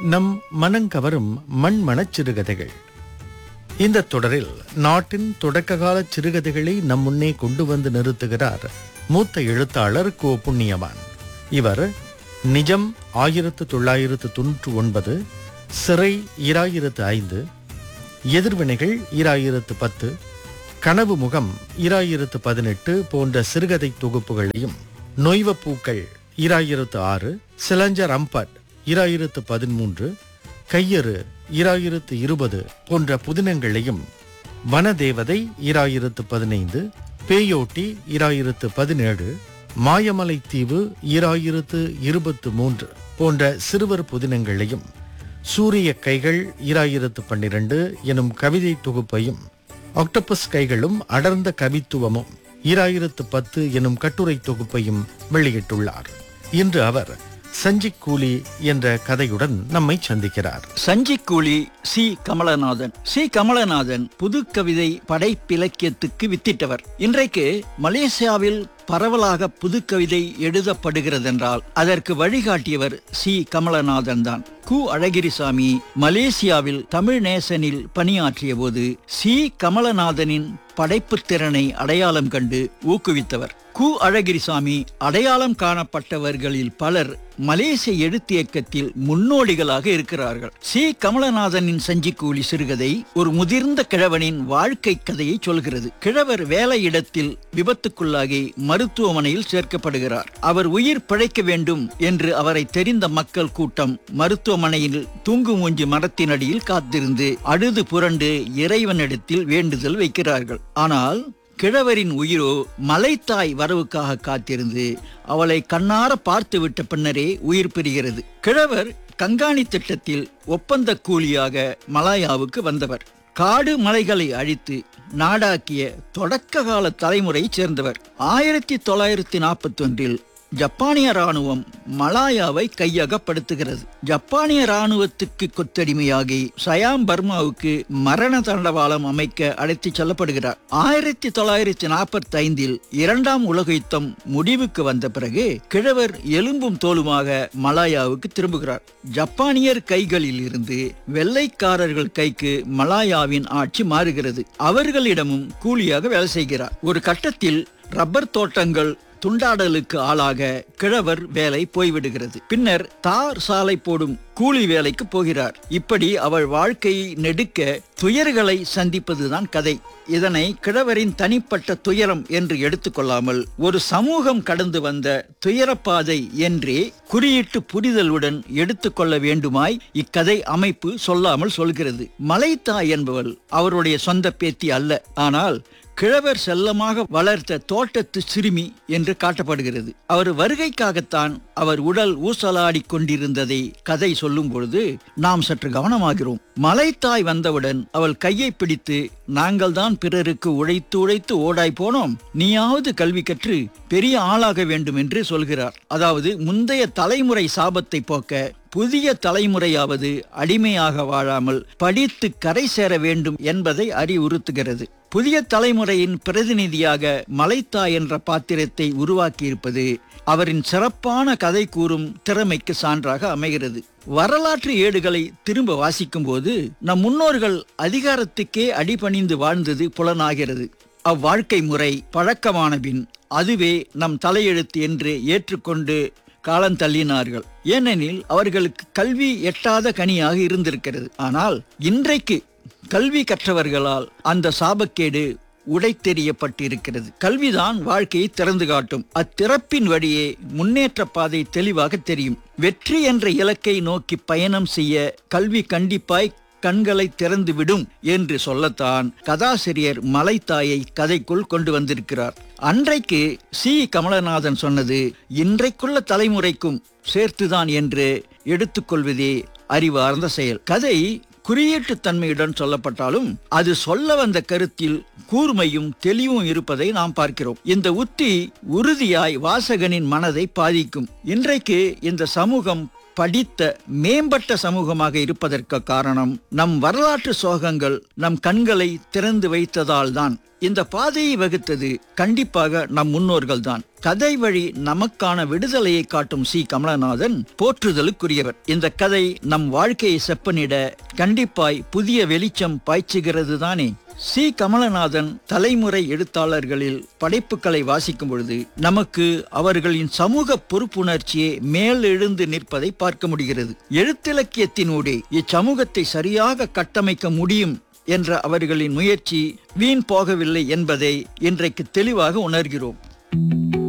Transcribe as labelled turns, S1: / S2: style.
S1: நம் மனங்கவரும் மண்மணச் சிறுகதைகள் இந்த தொடரில் நாட்டின் தொடக்ககால சிறுகதைகளை நம் முன்னே கொண்டு வந்து நிறுத்துகிறார் மூத்த எழுத்தாளர் கோ புண்ணியவான் இவர் நிஜம் ஆயிரத்து தொள்ளாயிரத்து தொன்னூற்று ஒன்பது சிறை இராயிரத்து ஐந்து எதிர்வினைகள் இராயிரத்து பத்து கனவு முகம் இராயிரத்து பதினெட்டு போன்ற சிறுகதை தொகுப்புகளையும் நொய்வப்பூக்கள் இராயிரத்து ஆறு சிலஞ்சர் அம்பட் இராயிரத்து பதிமூன்று கையறு இராயிரத்து இருபது போன்ற புதினங்களையும் வனதேவதை இராயிரத்து பதினைந்து பேயோட்டி இராயிரத்து பதினேழு மாயமலை தீவு இராயிரத்து இருபத்து மூன்று போன்ற சிறுவர் புதினங்களையும் சூரிய கைகள் இராயிரத்து பன்னிரண்டு எனும் கவிதை தொகுப்பையும் ஆக்டோபஸ் கைகளும் அடர்ந்த கவித்துவமும் இராயிரத்து பத்து எனும் கட்டுரை தொகுப்பையும் வெளியிட்டுள்ளார் இன்று அவர் சஞ்சிக் கூலி என்ற கதையுடன் நம்மை சந்திக்கிறார்
S2: சஞ்சிக்கூலி சி கமலநாதன் சி கமலநாதன் புது கவிதை படைப்பிலக்கியத்துக்கு வித்திட்டவர் இன்றைக்கு மலேசியாவில் பரவலாக புதுக்கவிதை எழுதப்படுகிறதென்றால் அதற்கு வழிகாட்டியவர் சி கமலநாதன் தான் கு அழகிரிசாமி மலேசியாவில் தமிழ் நேசனில் பணியாற்றிய போது சி கமலநாதனின் படைப்புத் திறனை அடையாளம் கண்டு ஊக்குவித்தவர் கு அழகிரிசாமி அடையாளம் காணப்பட்டவர்களில் பலர் மலேசிய எழுத்து இயக்கத்தில் முன்னோடிகளாக இருக்கிறார்கள் சி கமலநாதனின் சஞ்சிக்கூலி சிறுகதை ஒரு முதிர்ந்த கிழவனின் வாழ்க்கை கதையை சொல்கிறது கிழவர் வேலையிடத்தில் விபத்துக்குள்ளாகி மருத்துவமனையில் சேர்க்கப்படுகிறார் அவர் உயிர் பிழைக்க வேண்டும் என்று அவரை தெரிந்த மக்கள் கூட்டம் மருத்துவமனையில் தூங்கு மூஞ்சி மரத்தினடியில் காத்திருந்து அழுது புரண்டு இறைவனிடத்தில் வேண்டுதல் வைக்கிறார்கள் ஆனால் கிழவரின் உயிரோ மலைத்தாய் வரவுக்காக காத்திருந்து அவளை கண்ணார பார்த்து விட்ட பின்னரே உயிர் பெறுகிறது கிழவர் கங்காணி திட்டத்தில் ஒப்பந்த கூலியாக மலாயாவுக்கு வந்தவர் காடு மலைகளை அழித்து நாடாக்கிய தொடக்க கால தலைமுறையைச் சேர்ந்தவர் ஆயிரத்தி தொள்ளாயிரத்தி நாற்பத்தி ஒன்றில் ஜப்பானிய ராணுவம் மலாயாவை கையகப்படுத்துகிறது ஜப்பானிய ராணுவத்துக்கு கொத்தடிமையாகி சயாம் பர்மாவுக்கு மரண தண்டவாளம் அமைக்க அழைத்துச் செல்லப்படுகிறார் ஆயிரத்தி தொள்ளாயிரத்தி நாற்பத்தி ஐந்தில் இரண்டாம் உலக யுத்தம் முடிவுக்கு வந்த பிறகு கிழவர் எலும்பும் தோலுமாக மலாயாவுக்கு திரும்புகிறார் ஜப்பானியர் கைகளில் இருந்து வெள்ளைக்காரர்கள் கைக்கு மலாயாவின் ஆட்சி மாறுகிறது அவர்களிடமும் கூலியாக வேலை செய்கிறார் ஒரு கட்டத்தில் ரப்பர் தோட்டங்கள் துண்டாடலுக்கு ஆளாக கிழவர் வேலை போய்விடுகிறது பின்னர் தார் சாலை போடும் கூலி வேலைக்கு போகிறார் இப்படி அவள் வாழ்க்கையை நெடுக்க துயர்களை சந்திப்பதுதான் கதை இதனை கிழவரின் தனிப்பட்ட துயரம் என்று எடுத்துக்கொள்ளாமல் ஒரு சமூகம் கடந்து வந்த துயரப்பாதை என்றே குறியீட்டு புரிதலுடன் எடுத்துக்கொள்ள வேண்டுமாய் இக்கதை அமைப்பு சொல்லாமல் சொல்கிறது மலைத்தாய் என்பவள் அவருடைய சொந்த பேத்தி அல்ல ஆனால் கிழவர் செல்லமாக வளர்த்த தோட்டத்து சிறுமி என்று காட்டப்படுகிறது அவர் வருகைக்காகத்தான் அவர் உடல் ஊசலாடி கொண்டிருந்ததை கதை சொல்லும் பொழுது நாம் சற்று கவனமாகிறோம் மலைத்தாய் வந்தவுடன் அவள் கையை பிடித்து நாங்கள் தான் பிறருக்கு உழைத்து உழைத்து ஓடாய் போனோம் நீயாவது கல்வி கற்று பெரிய ஆளாக வேண்டும் என்று சொல்கிறார் அதாவது முந்தைய தலைமுறை சாபத்தை போக்க புதிய தலைமுறையாவது அடிமையாக வாழாமல் படித்து கரை சேர வேண்டும் என்பதை அறிவுறுத்துகிறது புதிய தலைமுறையின் பிரதிநிதியாக மலைத்தா என்ற பாத்திரத்தை உருவாக்கியிருப்பது அவரின் சிறப்பான கதை கூறும் திறமைக்கு சான்றாக அமைகிறது வரலாற்று ஏடுகளை திரும்ப வாசிக்கும் போது நம் முன்னோர்கள் அதிகாரத்துக்கே அடிபணிந்து வாழ்ந்தது புலனாகிறது அவ்வாழ்க்கை முறை பழக்கமான பின் அதுவே நம் தலையெழுத்து என்று ஏற்றுக்கொண்டு காலந்தள்ளினார்கள் ஏனெனில் அவர்களுக்கு கல்வி எட்டாத கனியாக இருந்திருக்கிறது ஆனால் இன்றைக்கு கல்வி கற்றவர்களால் அந்த சாபக்கேடு உடைத்தெறியப்பட்டிருக்கிறது கல்விதான் வாழ்க்கையை திறந்து காட்டும் அத்திறப்பின் வழியே முன்னேற்ற பாதை தெளிவாக தெரியும் வெற்றி என்ற இலக்கை நோக்கி பயணம் செய்ய கல்வி கண்டிப்பாய் கண்களை திறந்து விடும் என்று சொல்லத்தான் கதாசிரியர் மலைத்தாயை கதைக்குள் கொண்டு வந்திருக்கிறார் அன்றைக்கு சி கமலநாதன் சொன்னது இன்றைக்குள்ள தலைமுறைக்கும் சேர்த்துதான் என்று எடுத்துக்கொள்வதே அறிவார்ந்த செயல் கதை குறியீட்டு தன்மையுடன் சொல்லப்பட்டாலும் அது சொல்ல வந்த கருத்தில் கூர்மையும் தெளிவும் இருப்பதை நாம் பார்க்கிறோம் இந்த உத்தி உறுதியாய் வாசகனின் மனதை பாதிக்கும் இன்றைக்கு இந்த சமூகம் படித்த மேம்பட்ட சமூகமாக இருப்பதற்கு காரணம் நம் வரலாற்று சோகங்கள் நம் கண்களை திறந்து வைத்ததால் தான் இந்த பாதையை வகுத்தது கண்டிப்பாக நம் முன்னோர்கள் தான் கதை வழி நமக்கான விடுதலையை காட்டும் சி கமலநாதன் போற்றுதலுக்குரியவர் இந்த கதை நம் வாழ்க்கையை செப்பனிட கண்டிப்பாய் புதிய வெளிச்சம் பாய்ச்சுகிறது தானே சி கமலநாதன் தலைமுறை எழுத்தாளர்களில் படைப்புகளை வாசிக்கும் பொழுது நமக்கு அவர்களின் சமூக பொறுப்புணர்ச்சியை மேலெழுந்து நிற்பதை பார்க்க முடிகிறது எழுத்திலக்கியத்தினூடே இச்சமூகத்தை சரியாக கட்டமைக்க முடியும் என்ற அவர்களின் முயற்சி வீண் போகவில்லை என்பதை இன்றைக்கு தெளிவாக உணர்கிறோம்